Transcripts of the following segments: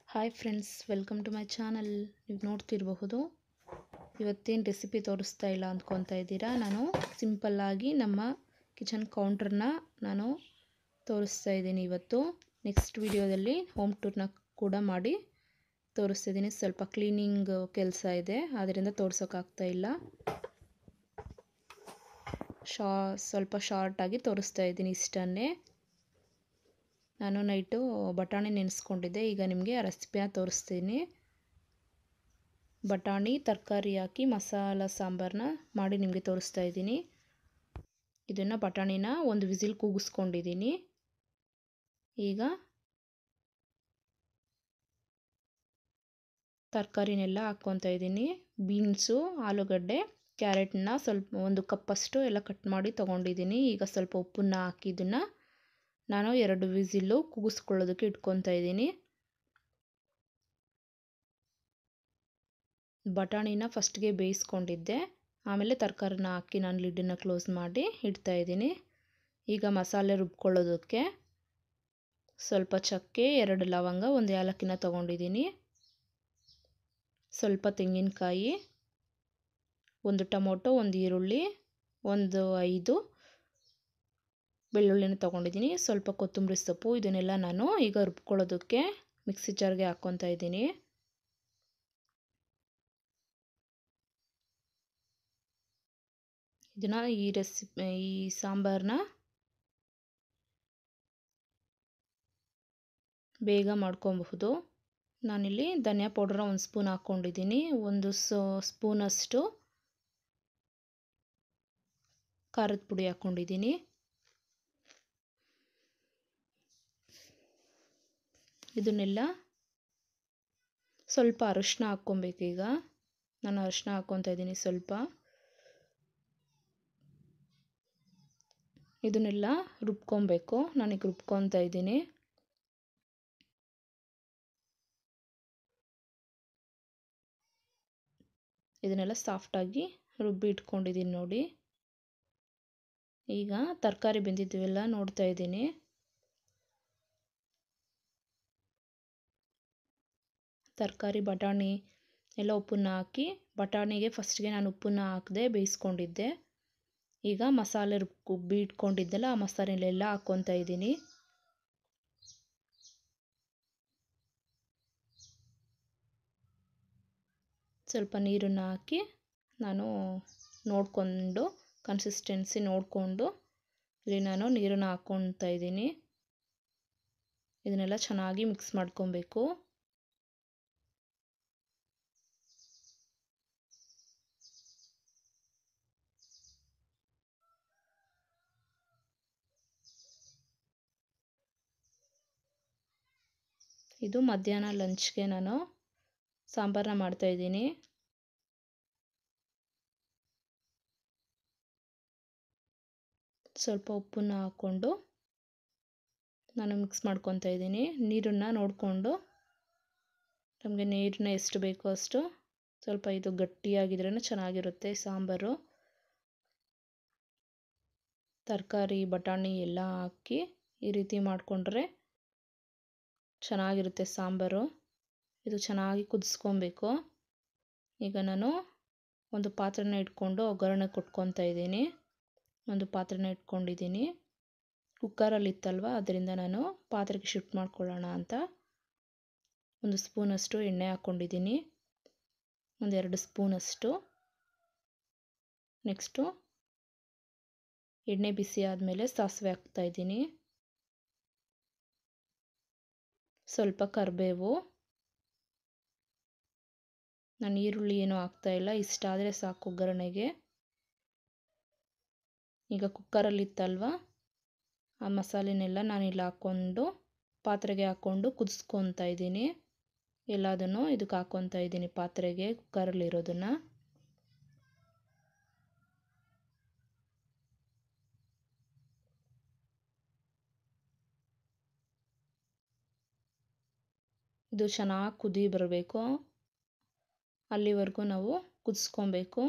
hi friends welcome to my channel ನೀವು ನೋಡ್ತಿರಬಹುದು ಇವತ್ತೇನು ರೆಸಿಪಿ ತೋರಿಸ್ತಾ ಇಲ್ಲ ಅಂದ್ಕೊತಾ ಇದ್ದೀರಾ ನಾನು ಸಿಂಪಲ್ಲಾಗಿ ನಮ್ಮ ಕಿಚನ್ ಕೌಂಟ್ರನ್ನ ನಾನು ತೋರಿಸ್ತಾ ಇದ್ದೀನಿ ಇವತ್ತು ನೆಕ್ಸ್ಟ್ ವಿಡಿಯೋದಲ್ಲಿ ಹೋಮ್ ಟೂರ್ನ ಕೂಡ ಮಾಡಿ ತೋರಿಸ್ತಿದ್ದೀನಿ ಸ್ವಲ್ಪ ಕ್ಲೀನಿಂಗ್ ಕೆಲಸ ಇದೆ ಆದ್ದರಿಂದ ತೋರ್ಸೋಕ್ಕಾಗ್ತಾ ಇಲ್ಲ ಶಾ ಸ್ವಲ್ಪ ಶಾರ್ಟಾಗಿ ತೋರಿಸ್ತಾ ಇದ್ದೀನಿ ಇಷ್ಟನ್ನೇ ನಾನು ನೈಟು ಬಟಾಣಿ ನೆನೆಸ್ಕೊಂಡಿದ್ದೆ ಈಗ ನಿಮಗೆ ಆ ರೆಸಿಪಿನ ತೋರಿಸ್ತೀನಿ ಬಟಾಣಿ ತರಕಾರಿ ಹಾಕಿ ಮಸಾಲ ಸಾಂಬಾರನ್ನ ಮಾಡಿ ನಿಮಗೆ ತೋರಿಸ್ತಾ ಇದ್ದೀನಿ ಇದನ್ನು ಬಟಾಣಿನ ಒಂದು ವಿಸಿಲ್ ಕೂಗಿಸ್ಕೊಂಡಿದ್ದೀನಿ ಈಗ ತರಕಾರಿನೆಲ್ಲ ಹಾಕ್ಕೊತಾ ಇದ್ದೀನಿ ಬೀನ್ಸು ಆಲೂಗಡ್ಡೆ ಕ್ಯಾರೆಟ್ನ ಸ್ವಲ್ಪ ಒಂದು ಕಪ್ಪಷ್ಟು ಎಲ್ಲ ಕಟ್ ಮಾಡಿ ತೊಗೊಂಡಿದ್ದೀನಿ ಈಗ ಸ್ವಲ್ಪ ಉಪ್ಪನ್ನ ಹಾಕಿ ಇದನ್ನು ನಾನು ಎರಡು ವಿಸಿಲ್ಲು ಕೂಗಿಸ್ಕೊಳ್ಳೋದಕ್ಕೆ ಇಟ್ಕೊತಾ ಇದ್ದೀನಿ ಬಟಾಣಿನ ಫಸ್ಟ್ಗೆ ಬೇಯಿಸ್ಕೊಂಡಿದ್ದೆ ಆಮೇಲೆ ತರಕಾರಿನ ಹಾಕಿ ನಾನು ಲಿಡ್ಡನ್ನು ಕ್ಲೋಸ್ ಮಾಡಿ ಇಡ್ತಾ ಇದ್ದೀನಿ ಈಗ ಮಸಾಲೆ ರುಬ್ಕೊಳ್ಳೋದಕ್ಕೆ ಸ್ವಲ್ಪ ಚಕ್ಕೆ ಎರಡು ಲವಂಗ ಒಂದು ಏಲಕ್ಕಿನ ತೊಗೊಂಡಿದ್ದೀನಿ ಸ್ವಲ್ಪ ತೆಂಗಿನಕಾಯಿ ಒಂದು ಟೊಮೊಟೊ ಒಂದು ಈರುಳ್ಳಿ ಒಂದು ಐದು ಬೆಳ್ಳುಳ್ಳಿನ ತೊಗೊಂಡಿದ್ದೀನಿ ಸ್ವಲ್ಪ ಕೊತ್ತಂಬರಿ ಸೊಪ್ಪು ಇದನ್ನೆಲ್ಲ ನಾನು ಈಗ ರುಬ್ಕೊಳ್ಳೋದಕ್ಕೆ ಮಿಕ್ಸಿ ಜಾರ್ಗೆ ಹಾಕ್ಕೊತಾ ಇದ್ದೀನಿ ಇದನ್ನು ಈ ರೆಸಿಪಿ ಈ ಸಾಂಬಾರನ್ನ ಬೇಗ ಮಾಡ್ಕೊಬಹುದು ನಾನಿಲ್ಲಿ ಧನಿಯಾ ಪೌಡ್ರನ್ನ ಒಂದು ಸ್ಪೂನ್ ಹಾಕ್ಕೊಂಡಿದ್ದೀನಿ ಒಂದು ಸೊ ಸ್ಪೂನಷ್ಟು ಖಾರದ ಪುಡಿ ಹಾಕ್ಕೊಂಡಿದ್ದೀನಿ ಇದನ್ನೆಲ್ಲ ಸ್ವಲ್ಪ ಅರಶಿನ ಹಾಕ್ಕೊಬೇಕೀಗ ನಾನು ಅರಶಿನ ಹಾಕ್ಕೊತಾ ಇದ್ದೀನಿ ಸ್ವಲ್ಪ ಇದನ್ನೆಲ್ಲ ರುಬ್ಕೊಬೇಕು ನಾನೀಗ ರುಬ್ಕೊತಾ ಇದ್ದೀನಿ ಇದನ್ನೆಲ್ಲ ಸಾಫ್ಟಾಗಿ ರುಬ್ಬಿ ಇಟ್ಕೊಂಡಿದ್ದೀನಿ ನೋಡಿ ಈಗ ತರಕಾರಿ ಬೆಂದಿದ್ದೀವೆಲ್ಲ ನೋಡ್ತಾ ಇದ್ದೀನಿ ತರಕಾರಿ ಬಟಾಣಿ ಎಲ್ಲ ಉಪ್ಪನ್ನ ಹಾಕಿ ಬಟಾಣಿಗೆ ಫಸ್ಟ್ಗೆ ನಾನು ಉಪ್ಪನ್ನ ಹಾಕದೆ ಬೇಯಿಸ್ಕೊಂಡಿದ್ದೆ ಈಗ ಮಸಾಲೆ ರುಬ್ಬಿ ಇಟ್ಕೊಂಡಿದ್ದೆಲ್ಲ ಆ ಮಸಾಲೆಲ್ಲ ಹಾಕ್ಕೊತಾ ಇದ್ದೀನಿ ಸ್ವಲ್ಪ ನೀರನ್ನು ಹಾಕಿ ನಾನು ನೋಡಿಕೊಂಡು ಕನ್ಸಿಸ್ಟೆನ್ಸಿ ನೋಡಿಕೊಂಡು ಇಲ್ಲಿ ನಾನು ನೀರನ್ನು ಹಾಕ್ಕೊತಾ ಇದ್ದೀನಿ ಇದನ್ನೆಲ್ಲ ಚೆನ್ನಾಗಿ ಮಿಕ್ಸ್ ಮಾಡ್ಕೊಬೇಕು ಇದು ಮಧ್ಯಾಹ್ನ ಲಂಚ್ಗೆ ನಾನು ಸಾಂಬಾರನ್ನ ಮಾಡ್ತಾಯಿದ್ದೀನಿ ಸ್ವಲ್ಪ ಉಪ್ಪನ್ನ ಹಾಕ್ಕೊಂಡು ನಾನು ಮಿಕ್ಸ್ ಮಾಡ್ಕೊತಾ ಇದ್ದೀನಿ ನೀರನ್ನು ನೋಡಿಕೊಂಡು ನಮಗೆ ನೀರನ್ನ ಎಷ್ಟು ಬೇಕೋ ಅಷ್ಟು ಸ್ವಲ್ಪ ಇದು ಗಟ್ಟಿಯಾಗಿದ್ರೇ ಚೆನ್ನಾಗಿರುತ್ತೆ ಸಾಂಬಾರು ತರಕಾರಿ ಬಟಾಣಿ ಎಲ್ಲ ಹಾಕಿ ಈ ರೀತಿ ಮಾಡಿಕೊಂಡ್ರೆ ಚೆನ್ನಾಗಿರುತ್ತೆ ಸಾಂಬಾರು ಇದು ಚೆನ್ನಾಗಿ ಕುದಿಸ್ಕೊಬೇಕು ಈಗ ನಾನು ಒಂದು ಪಾತ್ರೆನ ಇಟ್ಕೊಂಡು ಒಗ್ಗರಣೆ ಕೊಟ್ಕೊತಾ ಇದ್ದೀನಿ ಒಂದು ಪಾತ್ರೆನ ಇಟ್ಕೊಂಡಿದ್ದೀನಿ ಕುಕ್ಕರಲ್ಲಿ ಇತ್ತಲ್ವ ಅದರಿಂದ ನಾನು ಪಾತ್ರೆಗೆ ಶಿಫ್ಟ್ ಮಾಡ್ಕೊಳ್ಳೋಣ ಅಂತ ಒಂದು ಸ್ಪೂನಷ್ಟು ಎಣ್ಣೆ ಹಾಕ್ಕೊಂಡಿದ್ದೀನಿ ಒಂದೆರಡು ಸ್ಪೂನಷ್ಟು ನೆಕ್ಸ್ಟು ಎಣ್ಣೆ ಬಿಸಿ ಆದಮೇಲೆ ಸಾಸಿವೆ ಹಾಕ್ತಾಯಿದ್ದೀನಿ ಸ್ವಲ್ಪ ಕರಿಬೇವು ನಾನು ಈರುಳ್ಳಿ ಏನೂ ಹಾಕ್ತಾಯಿಲ್ಲ ಇಷ್ಟ ಆದರೆ ಸಾಕು ಒಗ್ಗರಣೆಗೆ ಈಗ ಕುಕ್ಕರಲ್ಲಿ ಇತ್ತಲ್ವ ಆ ಮಸಾಲೆನೆಲ್ಲ ನಾನಿಲ್ಲಿ ಹಾಕ್ಕೊಂಡು ಪಾತ್ರೆಗೆ ಹಾಕ್ಕೊಂಡು ಕುದಿಸ್ಕೊತಾ ಇದ್ದೀನಿ ಎಲ್ಲದನ್ನು ಇದಕ್ಕೆ ಹಾಕ್ಕೊತಾ ಇದ್ದೀನಿ ಪಾತ್ರೆಗೆ ಕುಕ್ಕರಲ್ಲಿರೋದನ್ನು ಇದು ಚೆನ್ನಾಗಿ ಕುದಿ ಬರಬೇಕು ಅಲ್ಲಿವರೆಗೂ ನಾವು ಕುದಿಸ್ಕೊಬೇಕು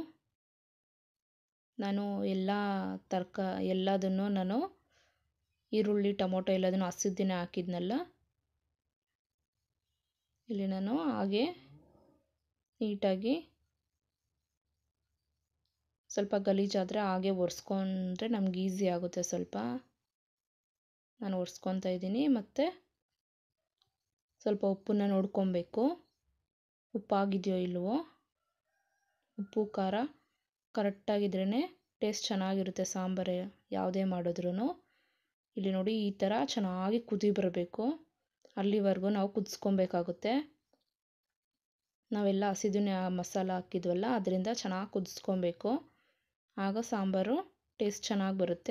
ನಾನು ಎಲ್ಲ ತರಕ ಎಲ್ಲದನ್ನು ನಾನು ಈರುಳ್ಳಿ ಟೊಮೊಟೊ ಎಲ್ಲದನ್ನು ಹಸಿದ್ದನ್ನೇ ಹಾಕಿದ್ನಲ್ಲ ಇಲ್ಲಿ ನಾನು ಹಾಗೆ ನೀಟಾಗಿ ಸ್ವಲ್ಪ ಗಲೀಜಾದರೆ ಹಾಗೆ ಒರೆಸ್ಕೊಂಡ್ರೆ ನಮ್ಗೆ ಈಸಿ ಆಗುತ್ತೆ ಸ್ವಲ್ಪ ನಾನು ಒರೆಸ್ಕೊತಾ ಇದ್ದೀನಿ ಮತ್ತು ಸ್ವಲ್ಪ ಉಪ್ಪನ್ನ ನೋಡ್ಕೊಬೇಕು ಉಪ್ಪಾಗಿದೆಯೋ ಇಲ್ವೋ ಉಪ್ಪು ಖಾರ ಕರೆಕ್ಟಾಗಿದ್ರೇ ಟೇಸ್ಟ್ ಚೆನ್ನಾಗಿರುತ್ತೆ ಸಾಂಬಾರು ಯಾವುದೇ ಮಾಡಿದ್ರೂ ಇಲ್ಲಿ ನೋಡಿ ಈ ಥರ ಚೆನ್ನಾಗಿ ಕುದಿ ಬರಬೇಕು ಅಲ್ಲಿವರೆಗೂ ನಾವು ಕುದಿಸ್ಕೊಬೇಕಾಗುತ್ತೆ ನಾವೆಲ್ಲ ಹಸಿದನ್ನೇ ಮಸಾಲ ಹಾಕಿದ್ವಲ್ಲ ಅದರಿಂದ ಚೆನ್ನಾಗಿ ಕುದಿಸ್ಕೊಬೇಕು ಆಗ ಸಾಂಬಾರು ಟೇಸ್ಟ್ ಚೆನ್ನಾಗಿ ಬರುತ್ತೆ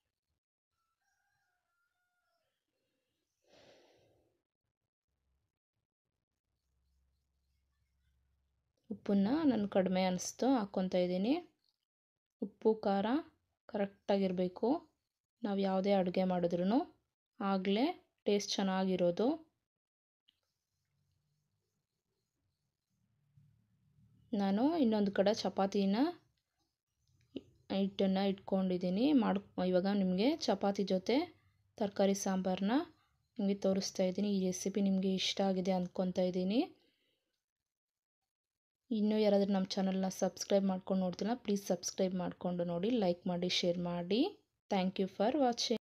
ಉಪ್ಪನ್ನ ನಾನು ಕಡಿಮೆ ಅನಿಸ್ತು ಹಾಕ್ಕೊತಾ ಇದ್ದೀನಿ ಉಪ್ಪು ಖಾರ ಕರೆಕ್ಟಾಗಿರಬೇಕು ನಾವು ಯಾವುದೇ ಅಡುಗೆ ಮಾಡಿದ್ರೂ ಆಗಲೇ ಟೇಸ್ಟ್ ಚೆನ್ನಾಗಿರೋದು ನಾನು ಇನ್ನೊಂದು ಕಡೆ ಚಪಾತಿನ ಹಿಟ್ಟನ್ನು ಇಟ್ಕೊಂಡಿದ್ದೀನಿ ಮಾಡಿ ಇವಾಗ ನಿಮಗೆ ಚಪಾತಿ ಜೊತೆ ತರಕಾರಿ ಸಾಂಬಾರನ್ನ ನಿಮಗೆ ತೋರಿಸ್ತಾ ಇದ್ದೀನಿ ಈ ರೆಸಿಪಿ ನಿಮಗೆ ಇಷ್ಟ ಆಗಿದೆ ಅಂದ್ಕೊತಾ ಇದ್ದೀನಿ ಇನ್ನೂ ಯಾರಾದರೂ ನಮ್ಮ ಚಾನಲ್ನ ಸಬ್ಸ್ಕ್ರೈಬ್ ಮಾಡ್ಕೊಂಡು ನೋಡ್ತಿಲ್ಲ ಪ್ಲೀಸ್ ಸಬ್ಸ್ಕ್ರೈಬ್ ಮಾಡಿಕೊಂಡು ನೋಡಿ ಲೈಕ್ ಮಾಡಿ ಶೇರ್ ಮಾಡಿ ಥ್ಯಾಂಕ್ ಯು ಫಾರ್ ವಾಚಿಂಗ್